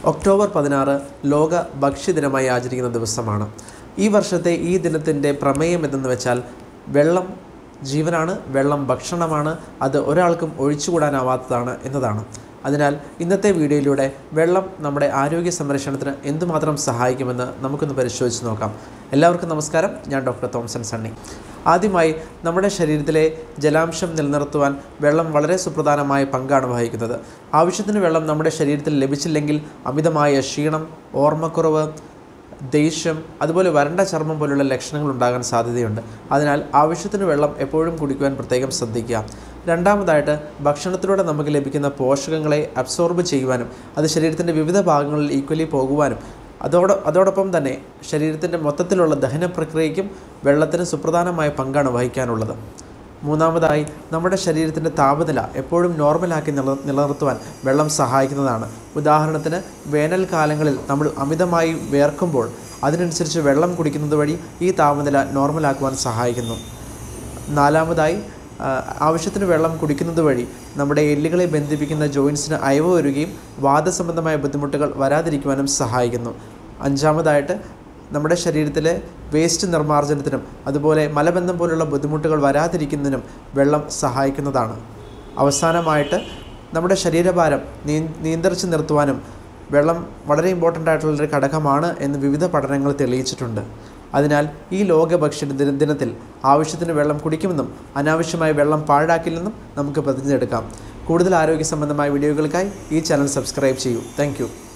October പതിനാറ് ലോക ഭക്ഷ്യദിനമായി ആചരിക്കുന്ന ദിവസമാണ് ഈ വർഷത്തെ ഈ ദിനത്തിൻ്റെ പ്രമേയം എന്തെന്ന് വെച്ചാൽ വെള്ളം ജീവനാണ് വെള്ളം ഭക്ഷണമാണ് അത് ഒരാൾക്കും ഒഴിച്ചുകൂടാനാവാത്തതാണ് എന്നതാണ് അതിനാൽ ഇന്നത്തെ വീഡിയോയിലൂടെ വെള്ളം നമ്മുടെ ആരോഗ്യ സംരക്ഷണത്തിന് എന്തുമാത്രം സഹായിക്കുമെന്ന് നമുക്കൊന്ന് പരിശോധിച്ച് നോക്കാം എല്ലാവർക്കും നമസ്കാരം ഞാൻ ഡോക്ടർ തോംസൺ സണ്ണി ആദ്യമായി നമ്മുടെ ശരീരത്തിലെ ജലാംശം നിലനിർത്തുവാൻ വെള്ളം വളരെ സുപ്രധാനമായ പങ്കാണ് വഹിക്കുന്നത് ആവശ്യത്തിന് വെള്ളം നമ്മുടെ ശരീരത്തിൽ ലഭിച്ചില്ലെങ്കിൽ അമിതമായ ക്ഷീണം ഓർമ്മക്കുറവ് ദേഷ്യം അതുപോലെ വരണ്ട ചർമ്മം പോലുള്ള ലക്ഷണങ്ങൾ ഉണ്ടാകാൻ സാധ്യതയുണ്ട് അതിനാൽ ആവശ്യത്തിന് വെള്ളം എപ്പോഴും കുടിക്കുവാൻ പ്രത്യേകം ശ്രദ്ധിക്കുക രണ്ടാമതായിട്ട് ഭക്ഷണത്തിലൂടെ നമുക്ക് ലഭിക്കുന്ന പോഷകങ്ങളെ അബ്സോർബ് ചെയ്യുവാനും അത് ശരീരത്തിൻ്റെ വിവിധ ഭാഗങ്ങളിൽ ഈക്വലി പോകുവാനും അതോട് അതോടൊപ്പം തന്നെ ശരീരത്തിൻ്റെ മൊത്തത്തിലുള്ള ദഹന പ്രക്രിയയ്ക്കും വെള്ളത്തിന് സുപ്രധാനമായ പങ്കാണ് വഹിക്കാനുള്ളത് മൂന്നാമതായി നമ്മുടെ ശരീരത്തിൻ്റെ താപനില എപ്പോഴും നോർമലാക്കി നില നിലനിർത്തുവാൻ വെള്ളം സഹായിക്കുന്നതാണ് ഉദാഹരണത്തിന് വേനൽക്കാലങ്ങളിൽ നമ്മൾ അമിതമായി വേർക്കുമ്പോൾ അതിനനുസരിച്ച് വെള്ളം കുടിക്കുന്നത് വഴി ഈ താപനില നോർമലാക്കുവാൻ സഹായിക്കുന്നു നാലാമതായി ആ, ആവശ്യത്തിന് വെള്ളം കുടിക്കുന്നത് വഴി നമ്മുടെ എല്ലുകളെ ബന്ധിപ്പിക്കുന്ന ജോയിൻസിന് അയവ് വരികയും വാദസംബന്ധമായ ബുദ്ധിമുട്ടുകൾ വരാതിരിക്കുവാനും സഹായിക്കുന്നു അഞ്ചാമതായിട്ട് നമ്മുടെ ശരീരത്തിലെ വേസ്റ്റ് നിർമ്മാർജ്ജനത്തിനും അതുപോലെ മലബന്ധം പോലുള്ള ബുദ്ധിമുട്ടുകൾ വരാതിരിക്കുന്നതിനും വെള്ളം സഹായിക്കുന്നതാണ് അവസാനമായിട്ട് നമ്മുടെ ശരീരഭാരം നീ നിയന്ത്രിച്ച് നിർത്തുവാനും വെള്ളം വളരെ ഇമ്പോർട്ടൻ്റ് ആയിട്ടുള്ളൊരു ഘടകമാണ് എന്ന് വിവിധ പഠനങ്ങൾ തെളിയിച്ചിട്ടുണ്ട് അതിനാൽ ഈ ലോക ഭക്ഷ്യ ദിന ദിനത്തിൽ ആവശ്യത്തിന് വെള്ളം കുടിക്കുമെന്നും അനാവശ്യമായി വെള്ളം പാഴാക്കില്ലെന്നും നമുക്ക് പ്രതിജ്ഞ എടുക്കാം കൂടുതൽ ആരോഗ്യ സംബന്ധമായ വീഡിയോകൾക്കായി ഈ ചാനൽ സബ്സ്ക്രൈബ് ചെയ്യൂ താങ്ക്